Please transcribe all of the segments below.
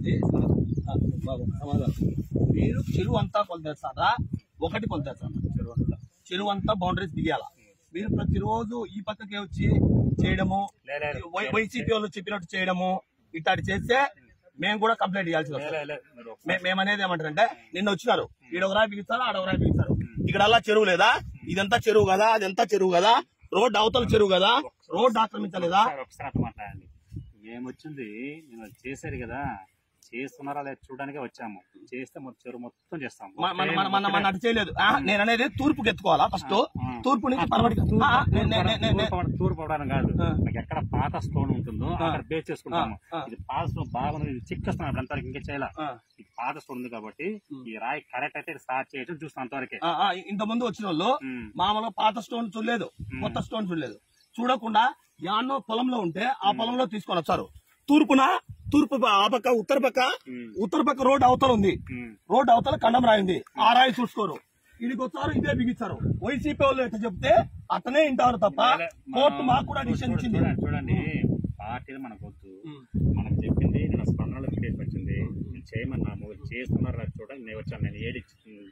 ఇది ఆ, బాబు సమాధానం మీరు చెరువు అంతా కొలతేస్తారా ఒకటి కొలతేస్తారా చెరువు అంతా చెరువు అంతా బౌండరీస్ దిగాల మీరు ప్రతిరోజు ఈ పక్కకే వచ్చి చేయడము లే, లే, వై- వైసీపీ వాళ్ళు చెప్పినట్టు చేయడము ఇట్లాంటి చేస్తే మేము కూడా కంప్లైంట్ చేయాల్సి లే, వస్తుంది లే, లే, మీరు ఒకసారి మే- మేమనేది ఏమంటారంటే నిన్న వచ్చినారు ఈడ ఒక రాయి బిగిస్తారు ఆడ ఒక రాయి బిగిస్తారు ఇక్కడ అలా చెరువు లేదా ఇదంతా చెరువు కదా అదంతా చెరువు కదా రోడ్ అవతల చెరువు కదా రోడ్ ఆక్రమించలేదా ఒకసారి ఒకసారి అట్లా మాట్లాడండి మేము వచ్చింది మేము అది చేశారు కదా చేస్తున్నారా లేదా చూడడానికే వచ్చాము చేస్తే మొత్తం చెరువు మొత్తం చేస్తాము మన- మన మన మన మన అటు చేయలేదు ఆ, నేను అనేది తూర్పుకి ఎత్తుకోవాలా ఫస్ట్ ఆ. తూర్పు నుంచి పరమటికి ఆ, ఆ, నే- నే- నే- నే- నే- తూర్పు తూర్పు అవడం కాదు ఆ. మనకి ఎక్కడ పాత స్టోన్ ఉంటుందో అక్కడ బేస్ చేసుకుంటాము ఆ, ఆ. ఇది పాత స్టోన్ బాగా ఉంది, ఇది చిక్కేస్తున్నాం అంతవరకు ఇంకా చేయాల ఆ, ఇది పాత స్టోన్ ఉంది కాబట్టి ఈ రాయి కరెక్ట్ అయితే స్టార్ట్ చేయడం చూస్తాం అంతవరకే ఆ, ఆ, ఇంత ముందు వచ్చిన వాళ్ళు ఉమ్. మామూలుగా పాత స్టోన్ చూడలేదు కొత్త స్టోన్ చూడలేదు చూడకుండా యాన్నో పొలంలో ఉంటే ఆ పొలంలో తీసుకొని వచ్చారు తూర్పున తూర్పు ప- ఆ పక్క ఉత్తర పక్క ఉమ్. ఉత్తర పక్క రోడ్ అవతల ఉంది ఉమ్. రోడ్ అవతల కండం రాయి ఉంది ఆ రాయి చూసుకోరు ఇడికి వచ్చారు ఇదే బిగించారు వైసీపీ వాళ్ళు ఎట్లా చెప్తే అతనే వింటారు తప్ప లే, కోర్టు మనం- మాకు కూడా డిసిషన్ ఇచ్చింది చూడండి చూడండి పార్టీలు మనకు వద్దు ఉమ్. మనకు చెప్పింది నేను స్పందనలో పెట్టేసి వచ్చింది నేను చేయమన్నాము చేస్తున్నారు రా చూడండి నేను వచ్చాను నేను ఏడి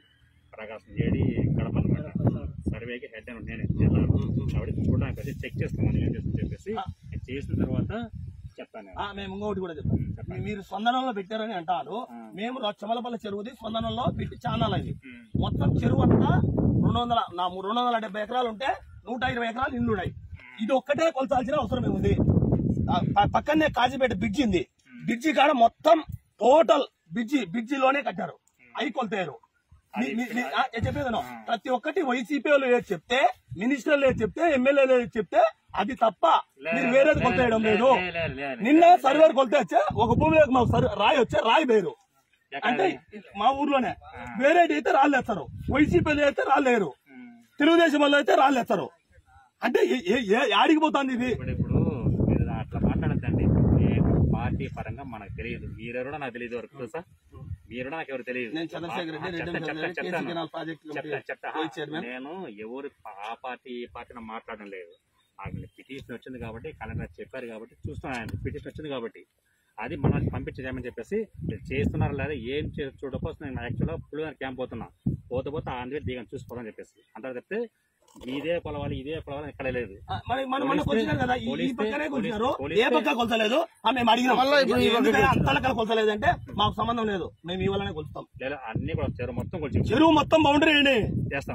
ప్రకాశం ఏడి కడప అనమాట సర్వేకి హెడ్ అని నేనే జిల్లా కాబట్టి చూడడానికి వచ్చి చెక్ చేస్తామని ఏం చేస్తామని చెప్పేసి నేను చేసిన తర్వాత చెప్తాను నేను. ఆ, మేము ఇంకొకటి కూడా చెప్తాం చెప్పండి. మీరు స్పందనంలో పెట్టారని అంటారు ఆ. మేము రా- చెమలపల్లి చెరువుది స్పందనంలో పెట్టి ఛానల్ అయింది ఉమ్. మొత్తం చెరువు అంతా రెండు వందల నా మూడు రెండు వందల డెబ్బై ఎకరాలు ఉంటే నూట ఇరవై ఎకరాలు ఇల్లు ఉన్నాయి ఇది ఒక్కటే కొలచాల్సిన అవసరం ఏముంది ఆ ప- పక్కనే కాజీపేట బ్రిడ్జి ఉంది బ్రిడ్జి కాడ మొత్తం టోటల్ బ్రిడ్జి బ్రిడ్జిలోనే కట్టారు అయి కొలతారు మీ- మీ- మీ- ఆ, నేను చెప్పేది విను. ప్రతి ఒక్కటి వైసీపీ వాళ్ళు ఏది చెప్తే మినిస్టర్లు ఏది చెప్తే ఎమ్మెల్యేలు ఏది చెప్తే అది తప్ప లే, మీరు లే, వేరేది లే, కొలతేయడం లే, లేదు లే, లే, లే, లే. నిన్న సర్వేర్ కొలితే వచ్చే ఒక భూమిలోకి మాకు సర్వే- రాయి వచ్చే రాయి వేరు ఎక్కడ అంటే అది? మా ఊర్లోనే వేరే అయితే రాళ్ళు వేస్తారు వైసీపీ అయితే రాళ్ళు వేయరు ఉమ్. తెలుగుదేశం వాళ్ళు అయితే రాళ్ళు వేస్తారు అంటే ఏ- ఏ- ఏ- యాడికి పోతుంది ఇది ఇప్పుడు ఇప్పుడు మీరు అట్లా మాట్లాడద్దండి నేను పార్టీ పరంగా మనకు తెలియదు మీరెవరో నాకు తెలియదు వరకు తెలుసా మీరు నాకు ఎవరు తెలియదు నేను చంద్రశేఖర్ రెడ్డి, ఆ, రెడ్డి చెప్తా, చంద్రశేఖర్ చెప్తా, రెడ్డి, చెప్తాను. కేసీ కెనాల్ ప్రాజెక్ట్ కమిటీ చెప్తా, చెప్తా. Vice chairman. నేను ఎవరు ఆ పార్టీ ఈ పార్టీని మాట్లాడడం లేదు ఆయన పిటిషన్ వచ్చింది కాబట్టి కలెక్టర్ చెప్పారు కాబట్టి చూస్తున్నాను పిటిషన్ వచ్చింది కాబట్టి అది మనకి పంపించేదేమని చెప్పేసి మీరు చేస్తున్నారా లేదా ఏం చే- చూడకపోతే నేను యాక్చువల్గా పులివెందుల క్యాంప్ పోతున్నా పోతే పోతే ఆ అందరి దిగని చూసుకోవాలని చెప్పేసి అంతా చెప్తే ఇదే పొలవాలి ఇదే పొలవాలి ఎక్కడ లేదు ఆ, మరి మనం మొన్న పోలీస్తే- కొలిచినారు కదా ఈ- ఈ పోలీస్తే- పక్కనే కొలిచినారు పోలీస్తే- ఏ పక్క కొలతలేదు ఆ, మేము అడిగినాం ఎందుకని అంతలకల కొలతలేదంటే మాకు సంబంధం లేదు మేము ఈ వల్లనే కొలుస్తాం లేదా అన్ని కూడా చెరువు మొత్తం కొంచెం చెరువు మొత్తం బౌండరీ అండి చేస్తాం